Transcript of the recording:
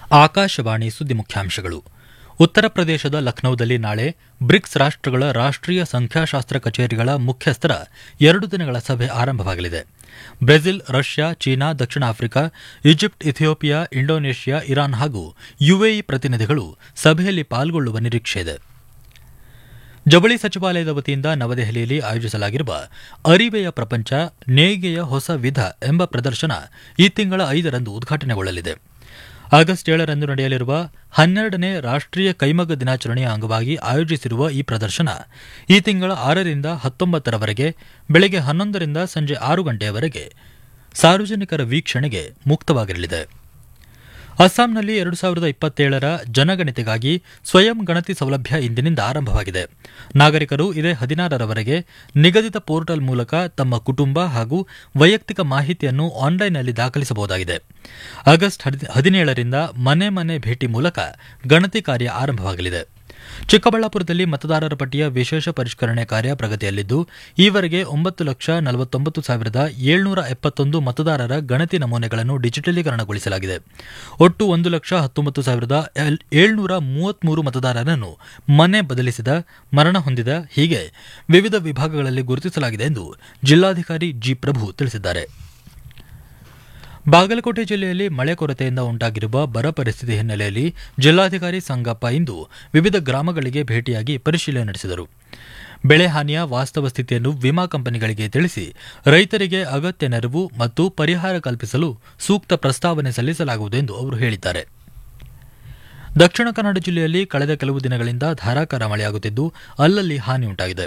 ಆಕಾಶವಾಣಿ ಸುದ್ದಿ ಮುಖ್ಯಾಂಶಗಳು ಉತ್ತರ ಪ್ರದೇಶದ ಲಖನೌದಲ್ಲಿ ನಾಳೆ ಬ್ರಿಕ್ಸ್ ರಾಷ್ಟ್ರಗಳ ರಾಷ್ಟ್ರೀಯ ಸಂಖ್ಯಾಶಾಸ್ತ್ರ ಕಚೇರಿಗಳ ಮುಖ್ಯಸ್ಥರ ಎರಡು ದಿನಗಳ ಸಭೆ ಆರಂಭವಾಗಲಿದೆ ಬ್ರೆಜಿಲ್ ರಷ್ಯಾ ಚೀನಾ ದಕ್ಷಿಣ Africa Egypt Ethiopia Indonesia Iran ಹಾಗೂ ಯುಎಇ ಪ್ರತಿನಿಧಿಗಳು ಸಭೆಯಲ್ಲಿ ಪಾಲ್ಗೊಳ್ಳುವ ನಿರೀಕ್ಷೆಯಿದೆ ಜವಳಿ ಸಚಿವಾಲಯದ ವತಿಯಿಂದ ನವದೆಹಲಿಯಲ್ಲಿ ಆಯೋಜಿಸಲಾಗಿರುವ ಅರಿವೆಯ ಪ್ರಪಂಚ ನೇಯ್ಗೆಯ ಹೊಸ ವಿಧ ಎಂಬ ಪ್ರದರ್ಶನ ಈ ತಿಂಗಳ ಐದರಂದು ಉದ್ಘಾಟನೆಗೊಳ್ಳಲಿದೆ ಆಗಸ್ಟ್ ಏಳರಂದು ನಡೆಯಲಿರುವ ಹನ್ನೆರಡನೇ ರಾಷ್ಟ್ರೀಯ ಕೈಮಗ್ಗ ದಿನಾಚರಣೆಯ ಅಂಗವಾಗಿ ಆಯೋಜಿಸಿರುವ ಈ ಪ್ರದರ್ಶನ ಈ ತಿಂಗಳ ಆರರಿಂದ ಹತ್ತೊಂಬತ್ತರವರೆಗೆ ಬೆಳಗ್ಗೆ ಹನ್ನೊಂದರಿಂದ ಸಂಜೆ ಆರು ಗಂಟೆಯವರೆಗೆ ಸಾರ್ವಜನಿಕರ ವೀಕ್ಷಣೆಗೆ ಮುಕ್ತವಾಗಿರಲಿದೆ ಅಸ್ಸಾಂನಲ್ಲಿ ಎರಡು ಸಾವಿರದ ಇಪ್ಪತ್ತೇಳರ ಜನಗಣತಿಗಾಗಿ ಸ್ವಯಂ ಗಣತಿ ಸೌಲಭ್ಯ ಇಂದಿನಿಂದ ಆರಂಭವಾಗಿದೆ ನಾಗರಿಕರು ಇದೇ ಹದಿನಾರರವರೆಗೆ ನಿಗದಿತ ಪೋರ್ಟಲ್ ಮೂಲಕ ತಮ್ಮ ಕುಟುಂಬ ಹಾಗೂ ವೈಯಕ್ತಿಕ ಮಾಹಿತಿಯನ್ನು ಆನ್ಲೈನ್ನಲ್ಲಿ ದಾಖಲಿಸಬಹುದಾಗಿದೆ ಆಗಸ್ಟ್ ಹದಿನೇಳರಿಂದ ಮನೆ ಮನೆ ಭೇಟಿ ಮೂಲಕ ಗಣತಿ ಕಾರ್ಯ ಆರಂಭವಾಗಲಿದೆ ಚಿಕ್ಕಬಳ್ಳಾಪುರದಲ್ಲಿ ಮತದಾರರ ಪಟ್ಟಿಯ ವಿಶೇಷ ಪರಿಷ್ಕರಣೆ ಕಾರ್ಯ ಪ್ರಗತಿಯಲ್ಲಿದ್ದು ಈವರೆಗೆ ಒಂಬತ್ತು ಲಕ್ಷ ನಲವತ್ತೊಂಬತ್ತು ಸಾವಿರದ ಏಳ್ನೂರ ಎಪ್ಪತ್ತೊಂದು ಮತದಾರರ ಗಣತಿ ನಮೂನೆಗಳನ್ನು ಡಿಜಿಟಲೀಕರಣಗೊಳಿಸಲಾಗಿದೆ ಒಟ್ಟು ಒಂದು ಲಕ್ಷ ಹತ್ತೊಂಬತ್ತು ಸಾವಿರದ ಏಳ್ನೂರ ಮೂವತ್ಮೂರು ಮತದಾರರನ್ನು ಮನೆ ಬದಲಿಸಿದ ಮರಣ ಹೊಂದಿದ ಹೀಗೆ ವಿವಿಧ ವಿಭಾಗಗಳಲ್ಲಿ ಗುರುತಿಸಲಾಗಿದೆ ಎಂದು ಜಿಲ್ಲಾಧಿಕಾರಿ ಜಿ ಪ್ರಭು ತಿಳಿಸಿದ್ದಾರೆ ಬಾಗಲಕೋಟೆ ಜಿಲ್ಲೆಯಲ್ಲಿ ಮಳೆ ಕೊರತೆಯಿಂದ ಉಂಟಾಗಿರುವ ಬರ ಪರಿಸ್ಥಿತಿ ಹಿನ್ನೆಲೆಯಲ್ಲಿ ಜಿಲ್ಲಾಧಿಕಾರಿ ಸಂಗಪ್ಪ ಇಂದು ವಿವಿಧ ಗ್ರಾಮಗಳಿಗೆ ಭೇಟಿಯಾಗಿ ಪರಿಶೀಲನೆ ನಡೆಸಿದರು ಬೆಳೆ ಹಾನಿಯ ವಾಸ್ತವ ಸ್ಥಿತಿಯನ್ನು ವಿಮಾ ಕಂಪನಿಗಳಿಗೆ ತಿಳಿಸಿ ರೈತರಿಗೆ ಅಗತ್ಯ ನೆರವು ಮತ್ತು ಪರಿಹಾರ ಕಲ್ಪಿಸಲು ಸೂಕ್ತ ಪ್ರಸ್ತಾವನೆ ಸಲ್ಲಿಸಲಾಗುವುದು ಎಂದು ಅವರು ಹೇಳಿದ್ದಾರೆ ದಕ್ಷಿಣ ಕನ್ನಡ ಜಿಲ್ಲೆಯಲ್ಲಿ ಕಳೆದ ಕೆಲವು ದಿನಗಳಿಂದ ಧಾರಾಕಾರ ಮಳೆಯಾಗುತ್ತಿದ್ದು ಅಲ್ಲಲ್ಲಿ ಹಾನಿಯುಂಟಾಗಿದೆ